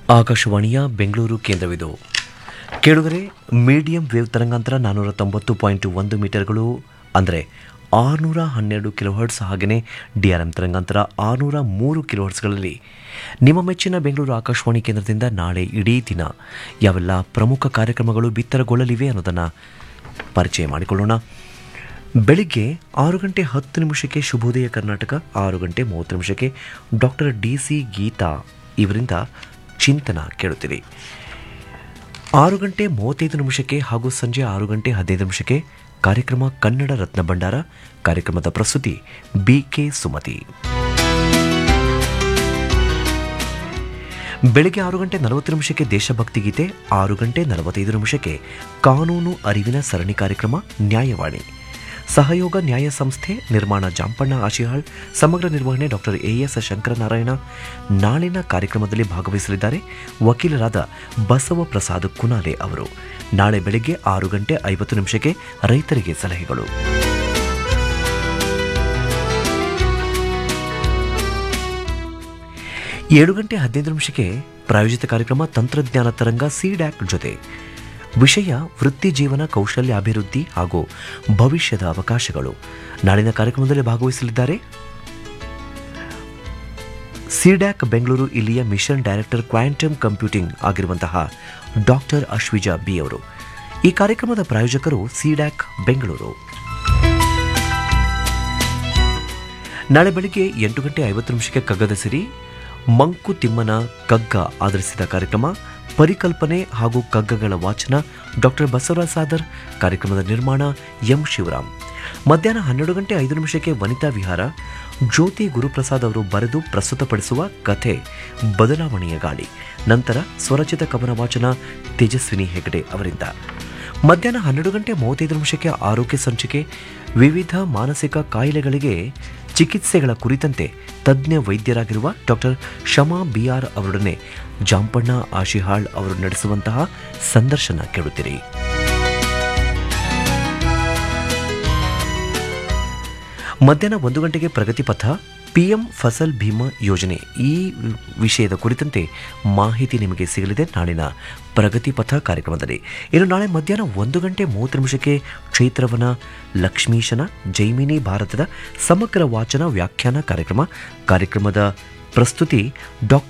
ಆಕಾಶವಾಣಿಯ ಬೆಂಗಳೂರು ಕೇಂದ್ರವಿದು ಕೇಳುಗರೆ medium wave ತರಂಗಾಂತರ ನಾನ್ನೂರ ತೊಂಬತ್ತು ಪಾಯಿಂಟ್ ಒಂದು ಮೀಟರ್ಗಳು ಅಂದರೆ ಆರುನೂರ ಹನ್ನೆರಡು ಕಿಲೋಹರ್ಟ್ಸ್ ಹಾಗೆಯೇ ಡಿ ಆರ್ ಎಂ ತರಂಗಾಂತರ ಆರುನೂರ ಮೂರು ಕಿಲೋಹರ್ಟ್ಸ್ಗಳಲ್ಲಿ ನಿಮ್ಮ ಮೆಚ್ಚಿನ ಬೆಂಗಳೂರು ಆಕಾಶವಾಣಿ ಕೇಂದ್ರದಿಂದ ನಾಳೆ ಇಡೀ ದಿನ ಯಾವೆಲ್ಲ ಪ್ರಮುಖ ಕಾರ್ಯಕ್ರಮಗಳು ಬಿತ್ತರಗೊಳ್ಳಲಿವೆ ಅನ್ನೋದನ್ನು ಪರಿಚಯ ಮಾಡಿಕೊಳ್ಳೋಣ ಬೆಳಿಗ್ಗೆ ಆರು ಗಂಟೆ ಹತ್ತು ನಿಮಿಷಕ್ಕೆ ಶುಭೋದಯ ಕರ್ನಾಟಕ ಆರು ಗಂಟೆ ಮೂವತ್ತು ನಿಮಿಷಕ್ಕೆ ಡಾಕ್ಟರ್ ಡಿ ಸಿ ಗೀತಾ ಇವರಿಂದ ಚಿಂತನ ಕೇಳುತ್ತೀರಿ ಆರು ಗಂಟೆ ಮೂವತ್ತೈದು ನಿಮಿಷಕ್ಕೆ ಹಾಗೂ ಸಂಜೆ ಆರು ಗಂಟೆ ಹದಿನೈದು ನಿಮಿಷಕ್ಕೆ ಕಾರ್ಯಕ್ರಮ ಕನ್ನಡ ರತ್ನ ಭಂಡಾರ ಕಾರ್ಯಕ್ರಮದ ಪ್ರಸ್ತುತಿ ಬಿ ಕೆ ಸುಮತಿ ಬೆಳಗ್ಗೆ ಆರು ಗಂಟೆ ನಲವತ್ತು ನಿಮಿಷಕ್ಕೆ ದೇಶಭಕ್ತಿ ಗೀತೆ ಆರು ಗಂಟೆ ನಲವತ್ತೈದು ನಿಮಿಷಕ್ಕೆ ಕಾನೂನು ಅರಿವಿನ ಸರಣಿ ಕಾರ್ಯಕ್ರಮ ನ್ಯಾಯವಾಣಿ ಸಹಯೋಗ ನ್ಯಾಯ ಸಂಸ್ಥೆ ನಿರ್ಮಾಣ ಜಾಂಪಣ್ಣ ಆಶಿಹಾಳ್ ಸಮಗ್ರ ನಿರ್ವಹಣೆ ಡಾಕ್ಟರ್ ಎ ಎಸ್ ಶಂಕರನಾರಾಯಣ ನಾಳಿನ ಕಾರ್ಯಕ್ರಮದಲ್ಲಿ ಭಾಗವಹಿಸಲಿದ್ದಾರೆ ವಕೀಲರಾದ ಬಸವ ಪ್ರಸಾದ್ ಕುನಾಲೆ ಅವರು ನಾಳೆ ಬೆಳಗ್ಗೆ ಆರು ಗಂಟೆ ಐವತ್ತು ನಿಮಿಷಕ್ಕೆ ರೈತರಿಗೆ ಸಲಹೆಗಳು ಏಳು ಗಂಟೆ ಹದಿನೈದು ನಿಮಿಷಕ್ಕೆ ಪ್ರಾಯೋಜಿತ ಕಾರ್ಯಕ್ರಮ ತಂತ್ರಜ್ಞಾನ ತರಂಗ ಸಿಡ್ಯಾಕ್ ಜೊತೆ ವಿಷಯ ವೃತ್ತಿ ಜೀವನ ಕೌಶಲ್ಯ ಅಭಿವೃದ್ಧಿ ಹಾಗೂ ಭವಿಷ್ಯದ ಅವಕಾಶಗಳು ನಾಳಿನ ಕಾರ್ಯಕ್ರಮದಲ್ಲಿ ಭಾಗವಹಿಸಲಿದ್ದಾರೆ ಸಿಡ್ಯಾಕ್ ಬೆಂಗಳೂರು ಇಲ್ಲಿಯ ಮಿಷನ್ ಡೈರೆಕ್ಟರ್ ಕ್ವಾಂಟಮ್ ಕಂಪ್ಯೂಟಿಂಗ್ ಆಗಿರುವಂತಹ ಡಾಕ್ಟರ್ ಅಶ್ವಿಜಾ ಬಿ ಅವರು ಈ ಕಾರ್ಯಕ್ರಮದ ಪ್ರಾಯೋಜಕರು ಸಿಡ್ಯಾಕ್ ಬೆಂಗಳೂರು ನಾಳೆ ಬೆಳಿಗ್ಗೆ ಎಂಟು ಗಂಟೆ ಐವತ್ತು ನಿಮಿಷಕ್ಕೆ ಕಗ್ಗದ ಸಿರಿ ಮಂಕು ತಿಮ್ಮನ ಕಗ್ಗ ಆಧರಿಸಿದ ಕಾರ್ಯಕ್ರಮ ಪರಿಕಲ್ಪನೆ ಹಾಗೂ ಕಗ್ಗಗಳ ವಾಚನ ಡಾಕ್ಟರ್ ಬಸವರಾಜ್ ಸಾದರ್ ಕಾರ್ಯಕ್ರಮದ ನಿರ್ಮಾಣ ಎಂ ಶಿವರಾಮ್ ಮಧ್ಯಾಹ್ನ ಹನ್ನೆರಡು ಗಂಟೆ ಐದು ನಿಮಿಷಕ್ಕೆ ವನಿತಾ ವಿಹಾರ ಜ್ಯೋತಿ ಗುರುಪ್ರಸಾದ್ ಅವರು ಬರೆದು ಪ್ರಸ್ತುತಪಡಿಸುವ ಕಥೆ ಬದಲಾವಣೆಯ ಗಾಳಿ ನಂತರ ಸ್ವರಚಿತ ಕವನ ವಾಚನ ತೇಜಸ್ವಿನಿ ಹೆಗಡೆ ಅವರಿಂದ ಮಧ್ಯಾಹ್ನ ಹನ್ನೆರಡು ಗಂಟೆ ಮೂವತ್ತೈದು ನಿಮಿಷಕ್ಕೆ ಆರೋಗ್ಯ ಸಂಚಿಕೆ ವಿವಿಧ ಮಾನಸಿಕ ಕಾಯಿಲೆಗಳಿಗೆ ಚಿಕಿತ್ಸೆಗಳ ಕುರಿತಂತೆ ತಜ್ಞ ವೈದ್ಯರಾಗಿರುವ ಡಾಕ್ಟರ್ ಶಮಾ ಬಿಆರ್ ಅವರೊಡನೆ ಜಾಂಪಣ್ಣ ಆಶಿಹಾಳ್ ಅವರು ನಡೆಸುವಂತಹ ಸಂದರ್ಶನ ಕೇಳುತ್ತೀರಿ ಮಧ್ಯಾಹ್ನ ಒಂದು ಗಂಟೆಗೆ ಪ್ರಗತಿ ಪಥ ಪಿಎಂ ಫಸಲ್ ಭೀಮಾ ಯೋಜನೆ ಈ ವಿಷಯದ ಕುರಿತಂತೆ ಮಾಹಿತಿ ನಿಮಗೆ ಸಿಗಲಿದೆ ನಾಳಿನ ಪ್ರಗತಿ ಪಥ ಕಾರ್ಯಕ್ರಮದಲ್ಲಿ ಇನ್ನು ನಾಳೆ ಮಧ್ಯಾಹ್ನ ಒಂದು ಗಂಟೆ ಮೂವತ್ತು ನಿಮಿಷಕ್ಕೆ ಚೈತ್ರವನ ಲಕ್ಷ್ಮೀಶನ ಜೈಮಿನಿ ಭಾರತದ ಸಮಗ್ರ ವಾಚನ ವ್ಯಾಖ್ಯಾನ ಕಾರ್ಯಕ್ರಮ ಕಾರ್ಯಕ್ರಮದ ಪ್ರಸ್ತುತಿ ಡಾಕ್ಟರ್